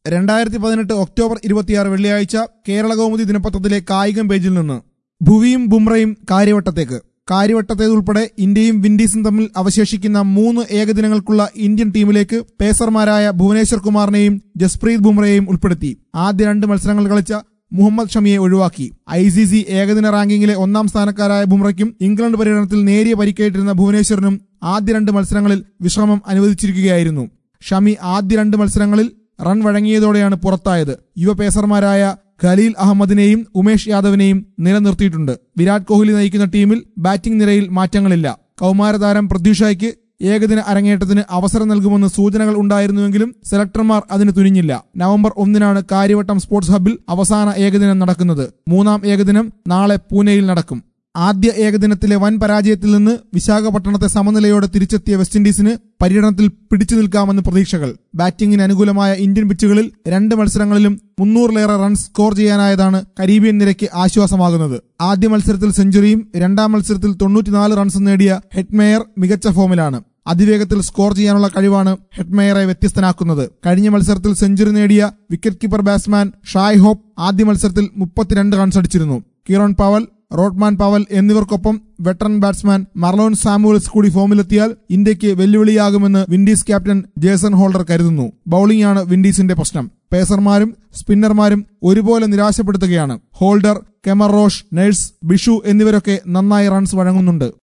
രണ്ടായിരത്തി പതിനെട്ട് ഒക്ടോബർ ഇരുപത്തിയാറ് വെള്ളിയാഴ്ച കേരള കൗമുദി ദിനപത്രത്തിലെ കായികം പേജിൽ നിന്ന് ഭുവിയും ബുംറയും കാര്യവട്ടത്തേക്ക് കാര്യവട്ടത്തേതുൾപ്പെടെ ഇന്ത്യയും വിൻഡീസും തമ്മിൽ അവശേഷിക്കുന്ന മൂന്ന് ഏകദിനങ്ങൾക്കുള്ള ഇന്ത്യൻ ടീമിലേക്ക് പേസർമാരായ ഭുവനേശ്വർ കുമാറിനെയും ജസ്പ്രീത് ബുംറയെയും ഉൾപ്പെടുത്തി ആദ്യ രണ്ട് മത്സരങ്ങൾ കളിച്ച മുഹമ്മദ് ഷമിയെ ഒഴിവാക്കി ഐ സി സി ഏകദിന റാങ്കിങ്ങിലെ ഒന്നാം സ്ഥാനക്കാരായ ബുംറയ്ക്കും ഇംഗ്ലണ്ട് പര്യടനത്തിൽ നേരിയ പരിക്കേറ്റിരുന്ന ഭുവനേശ്വറിനും ആദ്യ രണ്ട് മത്സരങ്ങളിൽ വിശ്രമം അനുവദിച്ചിരിക്കുകയായിരുന്നു ഷമി ആദ്യ രണ്ട് മത്സരങ്ങളിൽ റൺ വഴങ്ങിയതോടെയാണ് പുറത്തായത് യുവ പേസർമാരായ ഖലീൽ അഹമ്മദിനെയും ഉമേഷ് യാദവിനെയും നിലനിർത്തിയിട്ടുണ്ട് വിരാട് കോഹ്ലി നയിക്കുന്ന ടീമിൽ ബാറ്റിംഗ് നിരയിൽ മാറ്റങ്ങളില്ല കൗമാരതാരം പൃഥ്വിഷായ്ക്ക് ഏകദിന അരങ്ങേറ്റത്തിന് അവസരം നൽകുമെന്ന് സൂചനകൾ ഉണ്ടായിരുന്നുവെങ്കിലും സെലക്ടർമാർ അതിന് തുനിഞ്ഞില്ല നവംബർ ഒന്നിനാണ് കാര്യവട്ടം സ്പോർട്സ് ഹബിൽ അവസാന ഏകദിനം നടക്കുന്നത് മൂന്നാം ഏകദിനം നാളെ പൂനെയിൽ നടക്കും ആദ്യ ഏകദിനത്തിലെ വൻ പരാജയത്തിൽ നിന്ന് വിശാഖപട്ടണത്തെ സമനിലയോടെ തിരിച്ചെത്തിയ വെസ്റ്റ് ഇൻഡീസിന് പര്യടനത്തിൽ പിടിച്ചു നിൽക്കാമെന്ന് പ്രതീക്ഷകൾ ബാറ്റിംഗിന് അനുകൂലമായ ഇന്ത്യൻ പിച്ചുകളിൽ രണ്ട് മത്സരങ്ങളിലും മുന്നൂറിലേറെ റൺസ് സ്കോർ ചെയ്യാനായതാണ് കരീബിയൻ നിരയ്ക്ക് ആശ്വാസമാകുന്നത് ആദ്യ മത്സരത്തിൽ സെഞ്ചുറിയും രണ്ടാം മത്സരത്തിൽ തൊണ്ണൂറ്റിനാല് റൺസും നേടിയ ഹെഡ്മേയർ മികച്ച ഫോമിലാണ് അതിവേഗത്തിൽ സ്കോർ ചെയ്യാനുള്ള കഴിവാണ് ഹെഡ്മേയറെ വ്യത്യസ്തനാക്കുന്നത് കഴിഞ്ഞ മത്സരത്തിൽ സെഞ്ചുറി നേടിയ wicket keeper batsman Shai Hope ആദ്യ മത്സരത്തിൽ മുപ്പത്തിരണ്ട് റൺസ് അടിച്ചിരുന്നു കിറോൺ പവൽ റോഡ്മാൻ പവൽ എന്നിവർക്കൊപ്പം വെറ്ററൻ ബാറ്റ്സ്മാൻ മർലോൺ സാമുവൽസ് കൂടി ഫോമിലെത്തിയാൽ ഇന്ത്യക്ക് വെല്ലുവിളിയാകുമെന്ന് വിൻഡീസ് ക്യാപ്റ്റൻ ജേസൺ ഹോൾഡർ കരുതുന്നു ബൌളിംഗാണ് വിൻഡീസിന്റെ പ്രശ്നം പേസർമാരും സ്പിന്നർമാരും ഒരുപോലെ നിരാശപ്പെടുത്തുകയാണ് Holder Kemar Roach Nurse Bishoo എന്നിവരൊക്കെ നന്നായി റൺസ് വഴങ്ങുന്നുണ്ട്